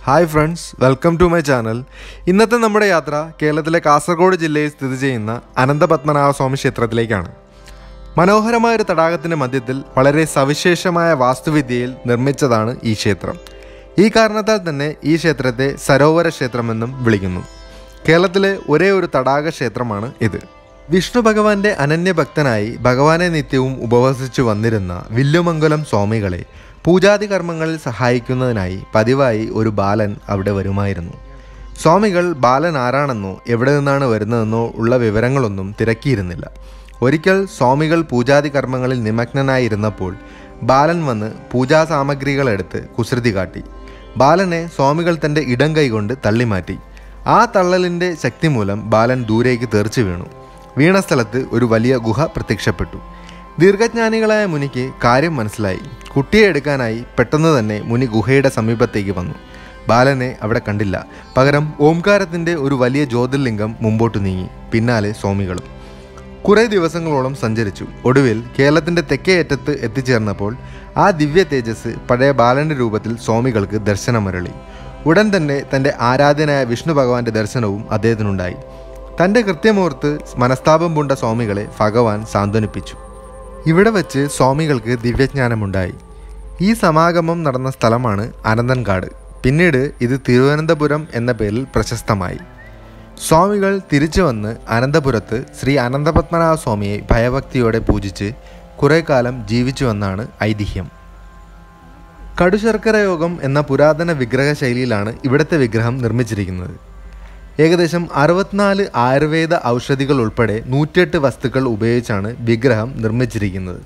hi friends welcome to my channel ഇന്നത്തെ നമ്മുടെ യാത്ര കേരളത്തിലെ കാസർഗോഡ് ജില്ലയിൽ സ്ഥിതി ചെയ്യുന്ന അനന്തപത്മനാഭ സ്വാമി ക്ഷേത്രത്തിലേക്കാണ് മനോഹരമായ ഒരു തടാകത്തിൻ്റെ മധ്യത്തിൽ വളരെ സവിശേഷമായ വാസ്തുവിദ്യയിൽ നിർമ്മിച്ചതാണ് ഈ ക്ഷേത്രം ഈ കാരണത്താൽ തന്നെ ഈ ക്ഷേത്രത്തെ സരോവര ക്ഷേത്രമെന്നും വിളിക്കുന്നു കേരളത്തിലെ ഒരേ ഒരു തടാക ക്ഷേത്രമാണ് ഇത് വിഷ്ണു ഭഗവാന്റെ അനന്യഭക്തനായി ഭഗവാനെ നിത്യവും ഉപവസിച്ചു വന്നിരുന്ന വില്ലുമംഗലം സ്വാമികളെ പൂജാതി കർമ്മങ്ങളിൽ സഹായിക്കുന്നതിനായി പതിവായി ഒരു ബാലൻ അവിടെ വരുമായിരുന്നു സ്വാമികൾ ബാലൻ ആരാണെന്നോ എവിടെ നിന്നാണ് വരുന്നതെന്നോ ഉള്ള വിവരങ്ങളൊന്നും തിരക്കിയിരുന്നില്ല ഒരിക്കൽ സ്വാമികൾ പൂജാതി കർമ്മങ്ങളിൽ നിമഗ്നനായിരുന്നപ്പോൾ ബാലൻ വന്ന് പൂജാ സാമഗ്രികളെടുത്ത് കുസൃതി കാട്ടി ബാലനെ സ്വാമികൾ തൻ്റെ ഇടം കൈകൊണ്ട് തള്ളിമാറ്റി ആ തള്ളലിൻ്റെ ശക്തി മൂലം ബാലൻ ദൂരേക്ക് തെറിച്ചു വീണു വീണ സ്ഥലത്ത് ഒരു വലിയ ഗുഹ പ്രത്യക്ഷപ്പെട്ടു ദീർഘജ്ഞാനികളായ മുനിക്ക് കാര്യം മനസ്സിലായി കുട്ടിയെ എടുക്കാനായി പെട്ടെന്ന് തന്നെ മുനി ഗുഹയുടെ സമീപത്തേക്ക് വന്നു ബാലനെ അവിടെ കണ്ടില്ല പകരം ഓംകാരത്തിൻ്റെ ഒരു വലിയ ജ്യോതിർലിംഗം മുമ്പോട്ട് നീങ്ങി പിന്നാലെ സ്വാമികളും കുറേ ദിവസങ്ങളോളം സഞ്ചരിച്ചു ഒടുവിൽ കേരളത്തിൻ്റെ തെക്കേ അറ്റത്ത് എത്തിച്ചേർന്നപ്പോൾ ആ ദിവ്യ തേജസ് പഴയ ബാലൻ്റെ രൂപത്തിൽ സ്വാമികൾക്ക് ദർശനമരളി ഉടൻ തന്നെ തൻ്റെ ആരാധ്യനായ വിഷ്ണു ഭഗവാന്റെ ദർശനവും അദ്ദേഹത്തിനുണ്ടായി തൻ്റെ കൃത്യമോർത്ത് മനസ്താപം പൂണ്ട സ്വാമികളെ ഭഗവാൻ സാന്ത്വനിപ്പിച്ചു ഇവിടെ വച്ച് സ്വാമികൾക്ക് ദിവ്യജ്ഞാനമുണ്ടായി ഈ സമാഗമം നടന്ന സ്ഥലമാണ് അനന്തൻകാട് പിന്നീട് ഇത് തിരുവനന്തപുരം എന്ന പേരിൽ പ്രശസ്തമായി സ്വാമികൾ തിരിച്ചു വന്ന് അനന്തപുരത്ത് ശ്രീ അനന്തപത്മനാഭ സ്വാമിയെ ഭയഭക്തിയോടെ പൂജിച്ച് കുറേ കാലം ജീവിച്ചുവെന്നാണ് ഐതിഹ്യം കടുശർക്കര യോഗം എന്ന പുരാതന വിഗ്രഹ ശൈലിയിലാണ് ഇവിടുത്തെ വിഗ്രഹം നിർമ്മിച്ചിരിക്കുന്നത് ഏകദേശം അറുപത്തിനാല് ആയുർവേദ ഔഷധികൾ ഉൾപ്പെടെ നൂറ്റിയെട്ട് വസ്തുക്കൾ ഉപയോഗിച്ചാണ് വിഗ്രഹം നിർമ്മിച്ചിരിക്കുന്നത്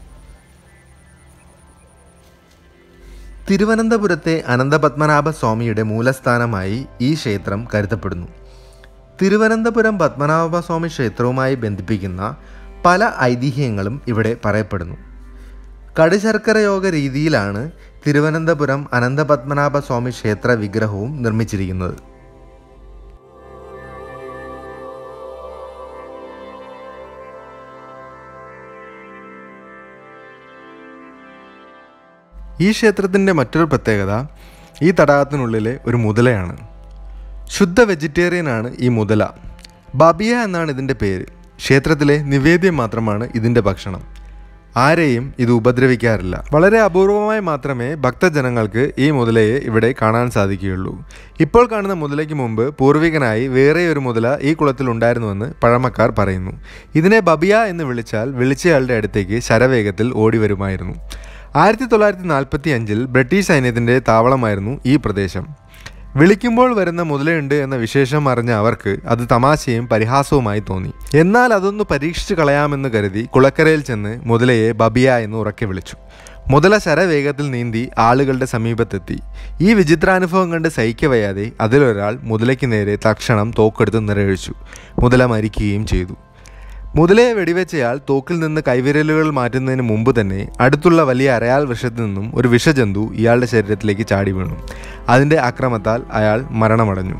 തിരുവനന്തപുരത്തെ അനന്തപത്മനാഭ സ്വാമിയുടെ മൂലസ്ഥാനമായി ഈ ക്ഷേത്രം കരുതപ്പെടുന്നു തിരുവനന്തപുരം പത്മനാഭസ്വാമി ക്ഷേത്രവുമായി ബന്ധിപ്പിക്കുന്ന പല ഐതിഹ്യങ്ങളും ഇവിടെ പറയപ്പെടുന്നു കടുശർക്കര യോഗ രീതിയിലാണ് തിരുവനന്തപുരം അനന്തപത്മനാഭ സ്വാമി ക്ഷേത്ര വിഗ്രഹവും നിർമ്മിച്ചിരിക്കുന്നത് ഈ ക്ഷേത്രത്തിൻ്റെ മറ്റൊരു പ്രത്യേകത ഈ തടാകത്തിനുള്ളിലെ ഒരു മുതലയാണ് ശുദ്ധ വെജിറ്റേറിയനാണ് ഈ മുതല ബബിയ എന്നാണ് ഇതിൻ്റെ പേര് ക്ഷേത്രത്തിലെ നിവേദ്യം മാത്രമാണ് ഇതിൻ്റെ ഭക്ഷണം ആരെയും ഇത് ഉപദ്രവിക്കാറില്ല വളരെ അപൂർവമായി മാത്രമേ ഭക്തജനങ്ങൾക്ക് ഈ മുതലയെ ഇവിടെ കാണാൻ സാധിക്കുകയുള്ളൂ ഇപ്പോൾ കാണുന്ന മുതലയ്ക്ക് മുമ്പ് പൂർവികനായി വേറെ ഒരു മുതല ഈ കുളത്തിൽ ഉണ്ടായിരുന്നുവെന്ന് പഴമക്കാർ പറയുന്നു ഇതിനെ ബബിയ എന്ന് വിളിച്ചാൽ വിളിച്ചയാളുടെ അടുത്തേക്ക് ശരവേഗത്തിൽ ഓടി വരുമായിരുന്നു ആയിരത്തി തൊള്ളായിരത്തി നാൽപ്പത്തി അഞ്ചിൽ ബ്രിട്ടീഷ് സൈന്യത്തിൻ്റെ താവളമായിരുന്നു ഈ പ്രദേശം വിളിക്കുമ്പോൾ വരുന്ന മുതലയുണ്ട് എന്ന വിശേഷം അറിഞ്ഞ അവർക്ക് അത് തമാശയും പരിഹാസവുമായി തോന്നി എന്നാൽ അതൊന്ന് പരീക്ഷിച്ചു കളയാമെന്ന് കരുതി കുളക്കരയിൽ ചെന്ന് മുതലയെ ബബിയ എന്ന് ഉറക്കെ വിളിച്ചു മുതല ശരവേഗത്തിൽ നീന്തി ആളുകളുടെ സമീപത്തെത്തി ഈ വിചിത്രാനുഭവം കണ്ട് സഹിക്കവയ്യാതെ അതിലൊരാൾ മുതലയ്ക്ക് നേരെ തക്ഷണം തോക്കെടുത്ത് നിറയൊഴിച്ചു മുതല മരിക്കുകയും ചെയ്തു മുതലയെ വെടിവെച്ചയാൾ തോക്കിൽ നിന്ന് കൈവിരലുകൾ മാറ്റുന്നതിന് മുമ്പ് തന്നെ അടുത്തുള്ള വലിയ അരയാൽ വൃക്ഷത്തിൽ നിന്നും ഒരു വിഷജന്തു ഇയാളുടെ ശരീരത്തിലേക്ക് ചാടി വീണു അതിൻ്റെ ആക്രമത്താൽ അയാൾ മരണമടഞ്ഞു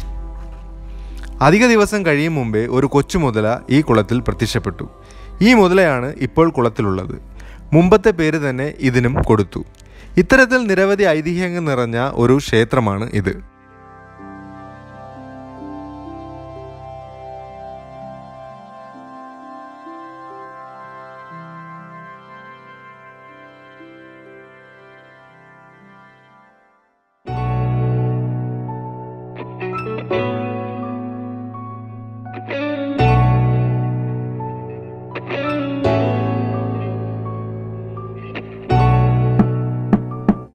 അധിക ദിവസം കഴിയും മുമ്പേ ഒരു കൊച്ചു മുതല ഈ കുളത്തിൽ പ്രത്യക്ഷപ്പെട്ടു ഈ മുതലയാണ് ഇപ്പോൾ കുളത്തിലുള്ളത് മുമ്പത്തെ പേര് തന്നെ ഇതിനും കൊടുത്തു ഇത്തരത്തിൽ നിരവധി ഐതിഹ്യങ്ങൾ നിറഞ്ഞ ഒരു ക്ഷേത്രമാണ് ഇത്